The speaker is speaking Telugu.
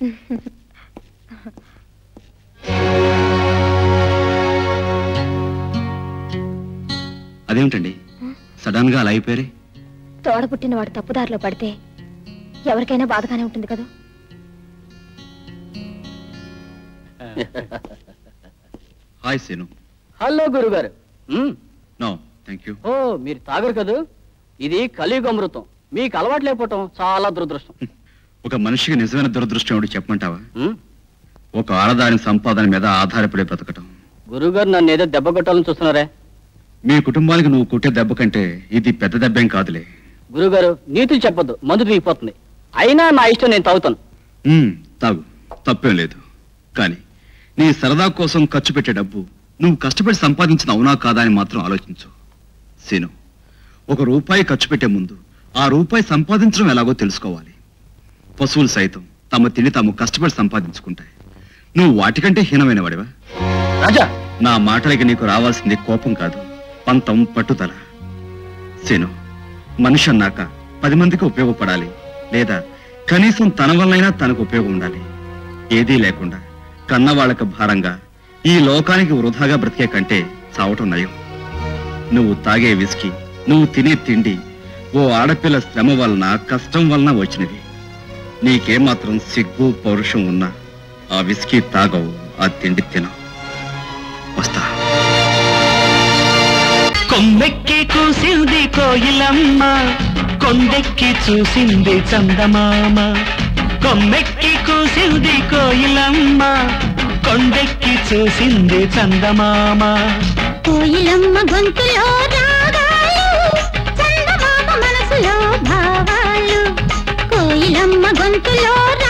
అదేమిటండి సడన్ గా అలా అయిపోయారే తోడ పుట్టిన వాడు తప్పుదారిలో పడితే ఎవరికైనా బాధగానే ఉంటుంది కదా హాయ్ సీను హలో గురుగారు మ్మ్. నో థ్యాంక్ యూ ఓ మీరు తాగరు కదూ ఇది కలియుగ అమృతం మీకు అలవాటు లేకపోవటం చాలా దురదృష్టం ఒక మనిషికి నిజమైన దురదృష్టం ఏమిటి చెప్పమంటావా మ్మ్. ఒక ఆడదాని సంపాదన మీద ఆధారపడి బ్రతకటం గురుగారు నన్ను ఏదో దెబ్బ కొట్టాలని చూస్తున్నారే మీ కుటుంబానికి నువ్వు కొట్టే దెబ్బ కంటే ఇది పెద్ద దెబ్బేం కాదులే గురుగారు నీతులు చెప్పొద్దు మందు తీగిపోతుంది అయినా నా ఇష్టం నేను తాగుతాను ఉమ్, తాగు తప్పేం లేదు కానీ నీ సరదా కోసం ఖర్చు పెట్టే డబ్బు నువ్వు కష్టపడి సంపాదించిన అవునా కాదా అని మాత్రం ఆలోచించు సీను ఒక రూపాయి ఖర్చు పెట్టే ముందు ఆ రూపాయి సంపాదించడం ఎలాగో తెలుసుకోవాలి పశువులు సైతం తమ తిండి తాము కష్టపడి సంపాదించుకుంటాయి నువ్వు వాటికంటే హీనమైన వాడివా రాజా నా మాటలకి నీకు రావాల్సింది కోపం కాదు పంతం పట్టుదల సీను మనిషి అన్నాక పది మందికి ఉపయోగపడాలి లేదా కనీసం తన వల్లైనా తనకు ఉపయోగం ఉండాలి ఏదీ లేకుండా కన్నవాళ్ళకు భారంగా ఈ లోకానికి వృధాగా బ్రతికే కంటే చావటం నయం నువ్వు తాగే విసికి నువ్వు తినే తిండి ఓ ఆడపిల్ల శ్రమ వలన కష్టం వలన వచ్చినవి నీకేమాత్రం సిగ్గు పౌరుషం ఉన్నా ఆ విసికి తాగవు ఆ తిండి తినవు వస్తా కొమ్మెక్కి కూసింది కోయిలమ్మ కొండెక్కి చూసింది చందమామ కొమ్మెక్కి కూసింది కోయిలమ్మ కొండెక్కి చూసింది చందమామ కోయిలమ్మ గొంతులో రాగాలు చందమామ మనసులో భావాలు కోయిలమ్మ గొంతులో